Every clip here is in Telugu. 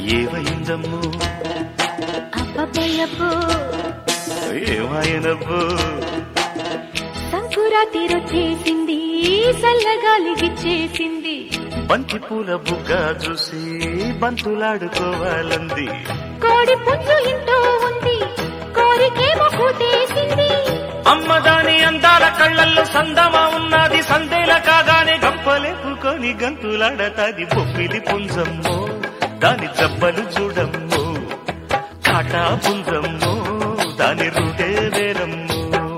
ఏమైందమ్మో అబ్బబ్బయ్యబ్బో ఏమాయనబ్బో సంకురాతి రొచ్చేసింది చల్లగాలి గిచ్చేసింది బంతి పూల బుగ్గ చూసి బంతులాడుకోవాలంది కోడి పుంజు ఇంటో ఉంది కోరికేమో కూటేసింది అమ్మ దాని అందాల కళ్ళల్లో సందమా ఉన్నది సందేల కాగానే గంపలేపుకొని గంతులాడతాది బొప్పిలి పుంజమ్మో దాని జబ్బలు చూడమ్మో కాటా పుంజమ్మో దాని రూటే వేరమ్మో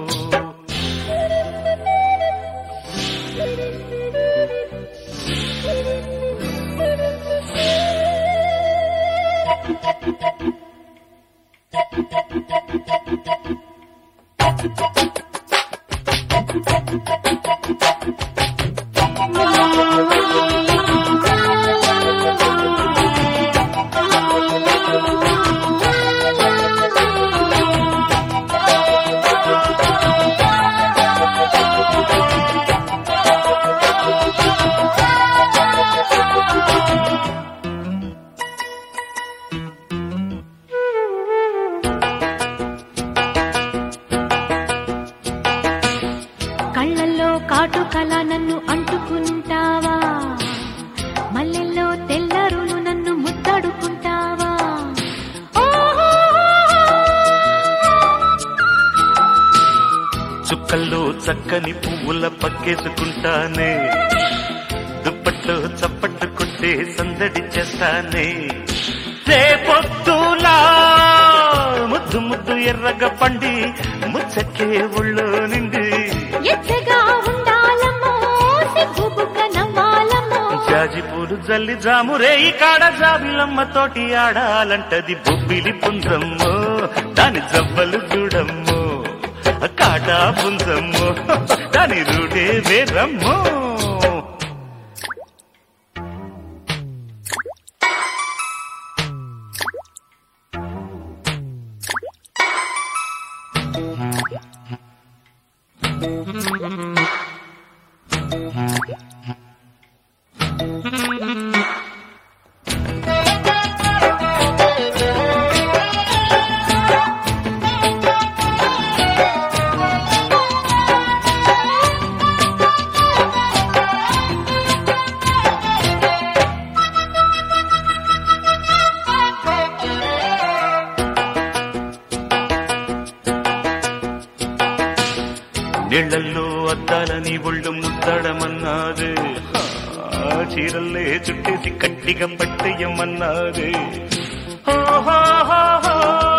కళ్ళల్లో కాటుకల నన్ను అంటుకుంటావా మల్లెల్లో తెల్లరులు నన్ను ముద్దడుకుంటావా ఓహో చుక్కల్లో చక్కని పువ్వుల పక్కేసుకుంటానే దుప్పట్లో చప్పట్లు కొట్టే సందడి చేస్తానే రేపొద్దులా ముద్దు ముద్దు ఎర్రగ పండి ముచ్చకే ఒళ్ళో నిండి ఎచ్చగా ఉండాలమ్మో సిగ్గుబుగ్గ నవ్వాలమ్మో జాజి పూలు జల్లి జామురే ఈ కాడ జాబిలమ్మ తోటి ఆడాలంటది బొబ్బిలి పుంజమ్మో దాని జవ్వలు చూడమ్మో కాటా పుంజమ్మో దాని రూటే వేరమ్మో నీళ్లల్లో అద్దాలని ఒళ్ళు ముద్దడమన్నాదే ఆ చీరల్లే చుట్టేసి కట్టిగా పట్టేయమన్నాదే ఓహోహోహో.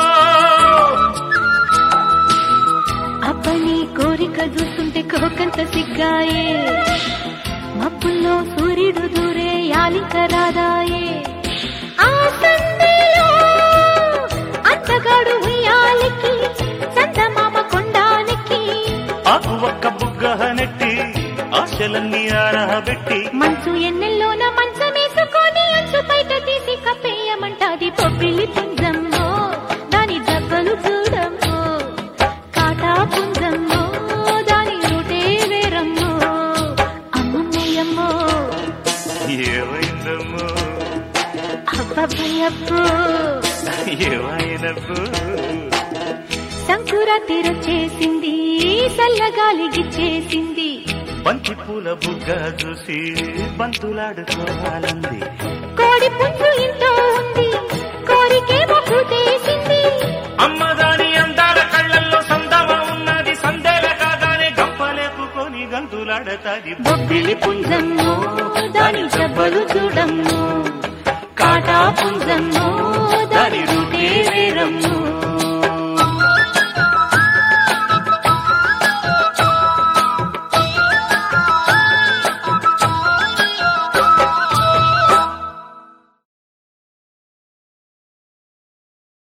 అబ్బని కోరిక చూస్తుంటే కోకంత సిగ్గాయే మబ్బుల్లో సూర్యుడు దూరే యాలిక రాదాయే ఆ సందేలో అంతగాడు ఉయ్యాలికి సందమామ కొండానికి ఆకు ఒక్క బుగ్గ నెట్టి ఆశలన్నీ ఆరబెట్టి మంచు ఎన్నెల్లోన మంచమేసుకొని అంచు బయట తీసి కప్పేయమంటాది పొప్పిలి పుంజమ్మో దాని దెబ్బలు చూడమ్మో కాటా పుంజమ్మో దాని రూటే వేరమ్మో అమ్మమ్మయ్యమ్మో ఏమైందమ్మో అబ్బబ్బయ్యబ్బో ఏమైనబ్బో సంకురాతి రొచ్చేసింది చల్లగాలి గిచ్చేసింది బంతి పూల బుగ్గ చూసి బంతులాడుకోవాలంది కోడి పుంజు ఇంట్లో ఉంది కోరికేమో కూతేసింది అమ్మదాని అందాల కళ్ళల్లో సందమ ఉన్నది సందేల కాగానే గంపలేపుకొని గంతులాడతాది బొబ్బిలి పుంజమ్మో దాని జబ్బలు చూడమ్మో కాటా పుంజమ్మో